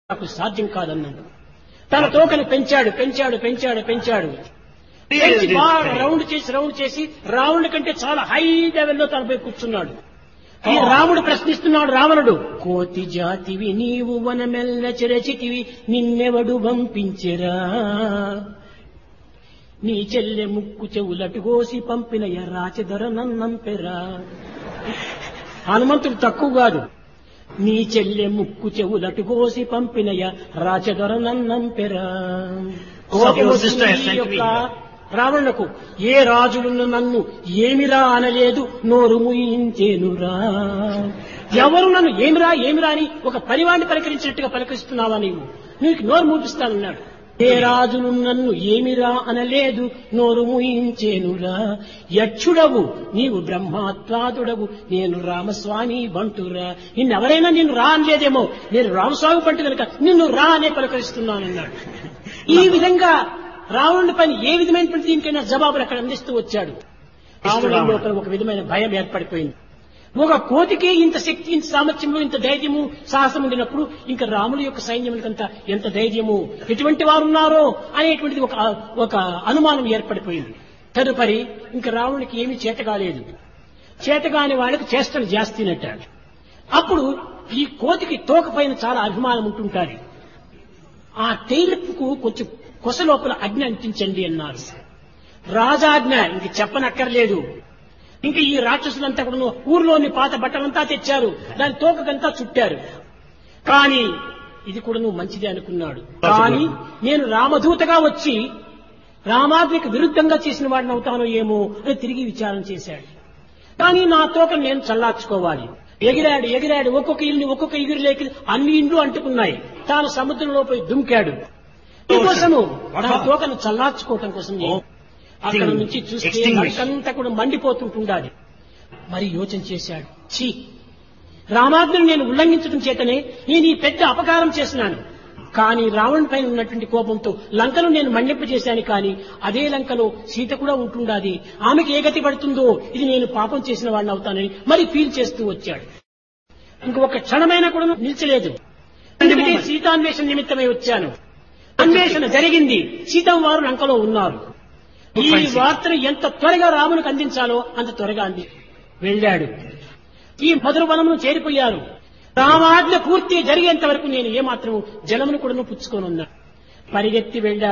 నాకు సాధ్యం కాదన్నాడు తన తోకను పెంచాడు పెంచాడు పెంచాడు పెంచాడు పెంచి బాగా రౌండ్ చేసి రౌండ్ చేసి రావణుడి కంటే చాలా హై లెవెల్లో తనపై కూర్చున్నాడు ఈ రాముడు ప్రశ్నిస్తున్నాడు రావణుడు కోతి జాతివి నీవు వనమెల్ల చెరచితివి నిన్నెవడు పంపించెరా నీ చెల్లె ముక్కు చెవులటు కోసి పంపిన ఎర్రాచెదొర నన్నంపెరా హనుమంతుడు తక్కువ కాదు నీ చెల్లె ముక్కు చెవులటు కోసి పంపినయ రాచదొర నన్నంపెరా Oh, your sister has ఈ sent యొక్క me. రావణులకు ఏ రాజులను నన్ను ఏమిరా అనలేదు నోరు ముయించేనురా ఎవరు నన్ను ఏమిరా ఏమిరా అని ఒక పరివాణ్ణి పలకరించినట్టుగా పలకరిస్తున్నావా నీవు నీకు నోరు మూపిస్తానన్నాడు ఏ రాజును నన్ను ఏమిరా అనలేదు నోరు ముయించేనురా యక్షుడవు నీవు బ్రహ్మాత్వాదుడవు నేను రామస్వామి బంటురా నిన్నెవరైనా నిన్ను రా అనలేదేమో నేను రామస్వామి బంటు కనుక నిన్ను రా అనే పలకరిస్తున్నానన్నాడు ఈ విధంగా రావణుడి పని ఏ విధమైనటువంటి దీనికైనా జవాబులు అక్కడ అందిస్తూ వచ్చాడు రావణుడి లోపల ఒక విధమైన భయం ఏర్పడిపోయింది ఒక కోతికి ఇంత శక్తి ఇంత సామర్థ్యము ఇంత ధైర్యము సాహసం ఉండినప్పుడు ఇంకా రాముల యొక్క సైన్యములకంత ఎంత ధైర్యము ఎటువంటి వారు ఉన్నారో అనేటువంటిది ఒక ఒక అనుమానం ఏర్పడిపోయింది తదుపరి ఇంకా రావణుడికి ఏమీ చేత కాలేదు చేతగాని వాళ్ళకి చేష్టలు జాస్తినట్టాడు అప్పుడు ఈ కోతికి తోక పైన చాలా అభిమానం ఉంటుంటారు ఆ తేలుపుకు కొంచెం కొస లోపల అగ్ని అంటించండి అన్నారు రాజాజ్ఞ ఇంక చెప్పనక్కర్లేదు ఇంక ఈ రాక్షసులంతా కూడా ఊర్లోని పాత బట్టలంతా తెచ్చారు దాని తోకకంతా చుట్టారు కానీ ఇది కూడా నువ్వు మంచిదే అనుకున్నాడు కానీ నేను రామదూతగా వచ్చి రామాజ్ఞకు విరుద్ధంగా చేసిన వాడిని అవుతానో ఏమో అని తిరిగి విచారం చేశాడు కానీ నా తోక నేను చల్లార్చుకోవాలి ఎగిరాడు ఎగిరాడు ఒక్కొక్క ఇల్లు ఒక్కొక్క ఇగురు లేక అన్ని ఇండ్లు అంటుకున్నాయి తాను సముద్రంలో పోయి దుమికాడు కోసము తన తోకను చల్లార్చుకోవటం కోసం అక్కడ నుంచి చూస్తే Extinguish. అంతా కూడా మండిపోతుంటుండాలి మరి యోచన చేశాడు ఛీ రామాజ్ఞను నేను ఉల్లంఘించడం చేతనే నేను ఈ పెద్ద అపకారం చేసినాను కానీ రావణ్ పైన ఉన్నటువంటి కోపంతో లంకను నేను మండింపజేశాను కానీ అదే లంకలో సీత కూడా ఉంటుండాది ఆమెకి ఏ గతి పడుతుందో ఇది నేను పాపం చేసిన వాడిని అవుతానని మరి ఫీల్ చేస్తూ వచ్చాడు ఇంకొక క్షణమైనా కూడా నిలిచలేదు ఎందుకంటే సీతాన్వేషణ నిమిత్తమై వచ్చాను అన్వేషణ జరిగింది సీతం వారు లంకలో ఉన్నారు ఈ వార్తను ఎంత త్వరగా రామునికి అందించాలో అంత త్వరగా అంది వెళ్ళాడు ఈ మధుర వనమును చేరిపోయారు రామాజ్ఞ పూర్తి జరిగేంత వరకు నేను ఏమాత్రం జలమును కూడా పుచ్చుకొని ఉన్నా పరిగెత్తి వెళ్ళాడు